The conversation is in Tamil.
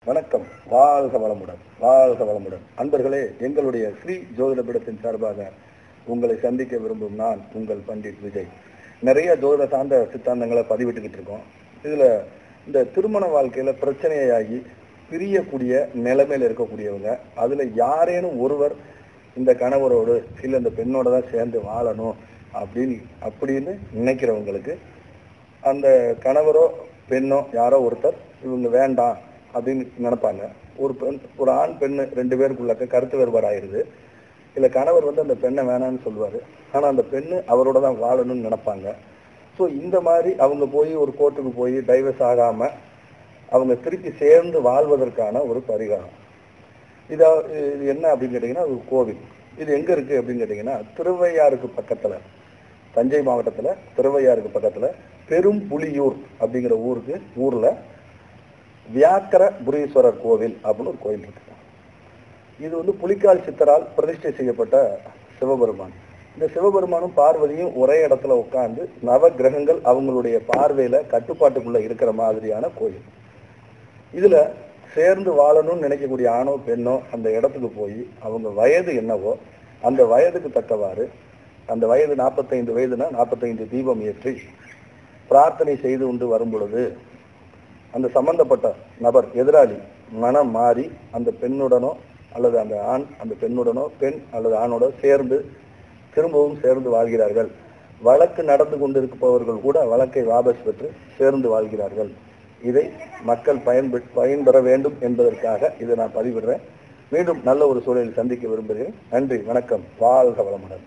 வணக்கம் வாழ்க வளமுடன் வாழ்க வளமுடன் அன்பர்களே எங்களுடைய ஸ்ரீ ஜோதிட பீடத்தின் சார்பாக உங்களை சந்திக்க விரும்பும் நான் உங்கள் பண்டிட் விஜய் நிறைய ஜோதிட சார்ந்த சித்தாந்தங்களை பதிவிட்டுக்கிட்டு இருக்கோம் இதுல இந்த திருமண வாழ்க்கையில பிரச்சனையாகி பிரியக்கூடிய நிலைமையில இருக்கக்கூடியவங்க அதுல யாரேனும் ஒருவர் இந்த கணவரோடு இல்ல இந்த பெண்ணோட தான் சேர்ந்து வாழணும் அப்படின்னு அப்படின்னு நினைக்கிறவங்களுக்கு அந்த கணவரோ பெண்ணோ யாரோ ஒருத்தர் இவங்க வேண்டாம் அப்படின்னு நினைப்பாங்க ஒரு பெண் ஒரு ஆண் பெண்ணு ரெண்டு பேருக்குள்ளக்க கருத்து வேறுபாடு ஆயிருது இல்ல கணவர் வந்து அந்த பெண்ணை வேணாம்னு சொல்லுவாரு ஆனா அந்த பெண்ணு அவரோட தான் வாழணும்னு நினைப்பாங்க ஸோ இந்த மாதிரி அவங்க போய் ஒரு கோர்ட்டுக்கு போய் டைவர்ஸ் ஆகாம அவங்க திருப்பி சேர்ந்து வாழ்வதற்கான ஒரு பரிகாரம் இதா இது என்ன அப்படின்னு கேட்டீங்கன்னா ஒரு கோவில் இது எங்க இருக்கு அப்படின்னு கேட்டீங்கன்னா திருவையாறுக்கு பக்கத்துல தஞ்சை மாவட்டத்துல திருவையாறுக்கு பக்கத்துல பெரும் புலியூர் அப்படிங்கிற ஊருக்கு ஊர்ல வியாக்கர புரீஸ்வரர் கோவில் அப்படின்னு ஒரு கோயில் இருக்கு இது வந்து புலிக்கால் சித்தரால் பிரதிஷ்டை செய்யப்பட்ட சிவபெருமான் இந்த சிவபெருமானும் பார்வதியும் ஒரே இடத்துல உட்கார்ந்து நவ கிரகங்கள் அவங்களுடைய பார்வையில கட்டுப்பாட்டுக்குள்ள இருக்கிற மாதிரியான கோயில் இதுல சேர்ந்து வாழணும்னு நினைக்கக்கூடிய ஆணோ பெண்ணோ அந்த இடத்துக்கு போய் அவங்க வயது என்னவோ அந்த வயதுக்கு தக்கவாறு அந்த வயது நாற்பத்தைந்து வயதுனா நாற்பத்தைந்து தீபம் ஏற்றி பிரார்த்தனை செய்து கொண்டு வரும் பொழுது அந்த சம்பந்தப்பட்ட நபர் எதிராளி மனம் மாறி அந்த பெண்ணுடனோ அல்லது அந்த ஆண் அந்த பெண்ணுடனோ பெண் அல்லது ஆணோட சேர்ந்து திரும்பவும் சேர்ந்து வாழ்கிறார்கள் வழக்கு நடந்து கொண்டிருப்பவர்கள் கூட வழக்கை வாபஸ் பெற்று சேர்ந்து வாழ்கிறார்கள் இதை மக்கள் பயன்பெ பயன்பெற வேண்டும் என்பதற்காக இதை நான் பதிவிடுறேன் மீண்டும் நல்ல ஒரு சூழலில் சந்திக்க விரும்புகிறேன் நன்றி வணக்கம் வாழ்க வளமுடன்